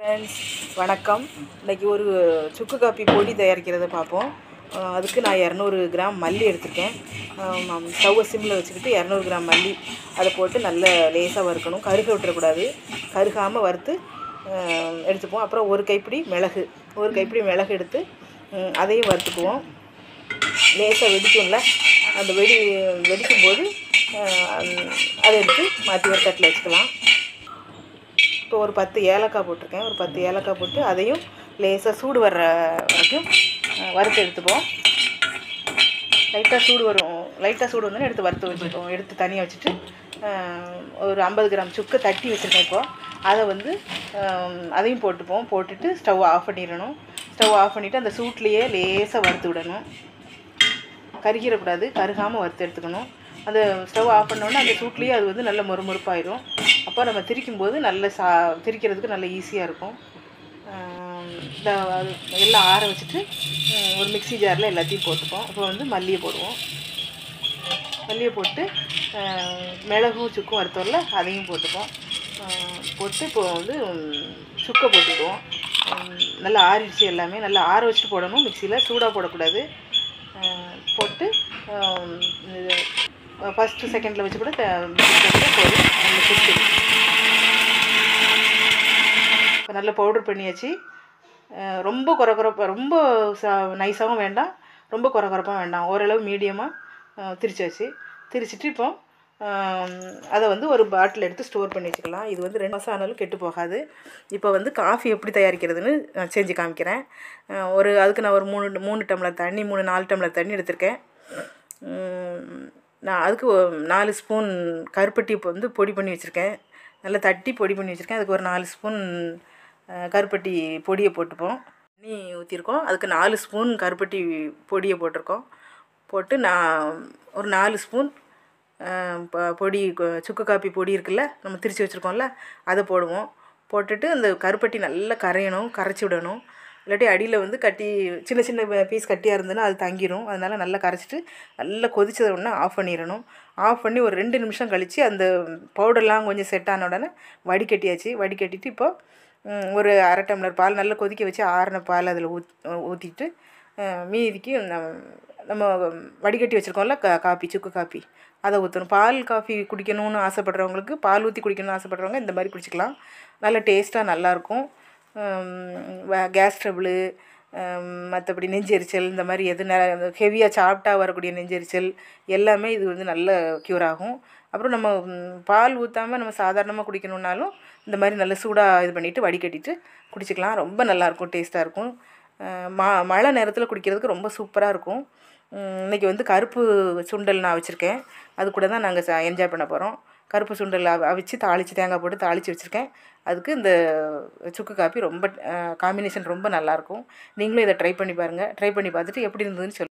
friends வணக்கம் இன்றைக்கி ஒரு சுக்கு காப்பி பொடி தயாரிக்கிறத பார்ப்போம் அஹ் அதுக்கு நான் இரநூறு கிராம் மல்லி எடுத்திருக்கேன் ஸ்டவ்வை சிம்மில் வச்சுக்கிட்டு இரநூறு கிராம் மல்லி அதை போட்டு நல்ல லேசாக வறுக்கணும் கருக விட்டுறக்கூடாது கருகாமல் வறுத்து அஹ் எடுத்துப்போம் அப்புறம் ஒரு கைப்பிடி மிளகு ஒரு கைப்பிடி மிளகு எடுத்து உம், அதையும் வறுத்துக்குவோம் லேசாக வெடிக்கும்ல அந்த வெடி வெடிக்கும்போது அஹ், அதை எடுத்து மாற்றி ஒரு தட்டில் வச்சுக்கலாம் இப்போ ஒரு பத்து ஏலக்காய் போட்டிருக்கேன் ஒரு பத்து ஏலக்காய் போட்டு அதையும் லேசாக சூடு வர்ற வரைக்கும் அஹ், வறுத்து எடுத்துப்போம் லைட்டாக சூடு வரும் லைட்டாக சூடு வந்தோடனே எடுத்து வறுத்து வச்சுப்போம் எடுத்து தனியாக வச்சுட்டு அஹ், ஒரு ஐம்பது கிராம் சுக்கு தட்டி வச்சுருக்கேன் இப்போ அதை வந்து அஹ், அதையும் போட்டுப்போம் போட்டுட்டு ஸ்டவ் ஆஃப் பண்ணிடணும் ஸ்டவ் ஆஃப் பண்ணிவிட்டு அந்த சூட்லேயே லேசாக வறுத்து விடணும் கருகிடக்கூடாது கருகாமல் வறுத்து எடுத்துக்கணும் அந்த ஸ்டவ் ஆஃப் பண்ணோடனே அந்த சூட்லேயே அது வந்து நல்ல மொறுமொறுப்பாயிரும் அப்போ நம்ம திரிக்கும் போது நல்ல சா திரிக்கிறதுக்கு நல்ல ஈஸியாக இருக்கும் ஆம், இந்த அது எல்லாம் ஆற வச்சுட்டு ம், ஒரு மிக்ஸி ஜாரில் எல்லாத்தையும் போட்டுப்போம் இப்போ வந்து மல்லியை போடுவோம் மல்லியை போட்டு ஆஹ், மிளகும் சுக்கும் வறுத்தோம்ல அதையும் போட்டுப்போம் ஆஹ், போட்டு இப்போ வந்து ம், சுக்கை போட்டுக்குவோம் ம், நல்லா ஆறிடுச்சு எல்லாமே நல்லா ஆற வச்சுட்டு போடணும் மிக்சியில் சூடாக போடக்கூடாது ஆஹ், போட்டு ஃபஸ்ட்டு செகண்டில் வச்சு கூட த- mix பண்ணிட்டு போதும் நல்ல சுக்கு இப்போ நல்ல பவுடர் பண்ணியாச்சு அஹ் ரொம்ப குறை குறைப்பா ரொம்ப ச நைஸாகவும் வேண்டாம் ரொம்ப குறை குறைப்பாக வேண்டாம் ஓரளவு மீடியமாக திரிச்சாச்சு திரிச்சிட்டு இப்போ ஆம், அதை வந்து ஒரு பாட்டில் எடுத்து ஸ்டோர் பண்ணி வச்சுக்கலாம் இது வந்து ரெண்டு மாதம் ஆனாலும் கெட்டு போகாது இப்போ வந்து காஃபி எப்படி தயாரிக்கிறதுன்னு நான் செஞ்சு காமிக்கிறேன் அஹ் ஒரு அதுக்கு நான் ஒரு மூணு மூணு டம்ளர் தண்ணி மூணு நாலு டம்ளர் தண்ணி எடுத்திருக்கேன் உம், நான் அதுக்கு ஒரு நாலு ஸ்பூன் கருப்பட்டி இப்போ வந்து பொடி பண்ணி வச்சுருக்கேன் நல்லா தட்டி பொடி பண்ணி வச்சுருக்கேன் அதுக்கு ஒரு நாலு ஸ்பூன் அஹ், கருப்பட்டி பொடியை போட்டுப்போம் தண்ணி ஊற்றிருக்கோம் அதுக்கு நாலு ஸ்பூன் கருப்பட்டி பொடியை போட்டிருக்கோம் போட்டு நான் ஒரு நாலு ஸ்பூன் அஹ், ப- பொடி கொ- சுக்கு காப்பி பொடி இருக்குல்ல நம்ம திரிச்சு வச்சுருக்கோம்ல அதை போடுவோம் போட்டுட்டு அந்த கருப்பட்டி நல்லா கரையணும் கரைச்சி விடணும் இல்லாட்டி அடியில் வந்து கட்டி சின்ன சின்ன பீஸ் கட்டியாக இருந்ததுன்னா அது தங்கிரும் அதனால் நல்லா கரைச்சிட்டு நல்லா கொதிச்சத உடனே ஆஃப் பண்ணிடணும் ஆஃப் பண்ணி ஒரு ரெண்டு நிமிஷம் கழித்து அந்த பவுடர்லாம் கொஞ்சம் செட் ஆன உடனே வடிகட்டியாச்சு வடிகட்டிட்டு இப்போ ம், ஒரு அரை டம்ளர் பால் நல்லா கொதிக்க வச்சு ஆறின பால் அதில் ஊத் ஊற்றிட்டு மீதிக்கு நம்ம- நம்ம வடிகட்டி வச்சுருக்கோம்ல கா காப்பி சுக்கு காப்பி அதை ஊற்றணும் பால் காஃபி குடிக்கணும்னு ஆசைப்படுறவங்களுக்கு பால் ஊற்றி குடிக்கணும்னு ஆசைப்படுறவங்க இந்த மாதிரி குடிச்சிக்கலாம் நல்ல டேஸ்ட்டாக நல்லாயிருக்கும் கேஸ் ட்ரபிளு மற்றபடி நெஞ்செரிச்சல் இந்த மாதிரி எது ஹெவியாக சாப்பிட்டா வரக்கூடிய நெஞ்செரிச்சல் எல்லாமே இது வந்து நல்ல க்யூர் ஆகும் அப்புறம் நம்ம ம், பால் ஊற்றாமல் நம்ம சாதாரணமாக குடிக்கணுன்னாலும் இந்த மாதிரி நல்ல சூடாக இது பண்ணிவிட்டு வடிகட்டிட்டு குடிச்சிக்கலாம் ரொம்ப நல்லாயிருக்கும் டேஸ்ட்டாக இருக்கும் அஹ் மா மழை நேரத்தில் குடிக்கிறதுக்கு ரொம்ப சூப்பராக இருக்கும் உம், இன்னைக்கு வந்து கருப்பு சுண்டல் நான் வச்சுருக்கேன் அது கூட தான் நாங்கள் என்ஜாய் பண்ண போகிறோம் கருப்பு சுண்டல் அவ அவிச்சு தாளித்து தேங்காய் போட்டு தாளித்து வச்சுருக்கேன் அதுக்கு இந்த சுக்கு காப்பி ரொம்ப காம்பினேஷன் ரொம்ப நல்லாயிருக்கும் நீங்களும் இதை ட்ரை பண்ணி பாருங்கள் ட்ரை பண்ணி பார்த்துட்டு எப்படி இருந்ததுன்னு சொல்லு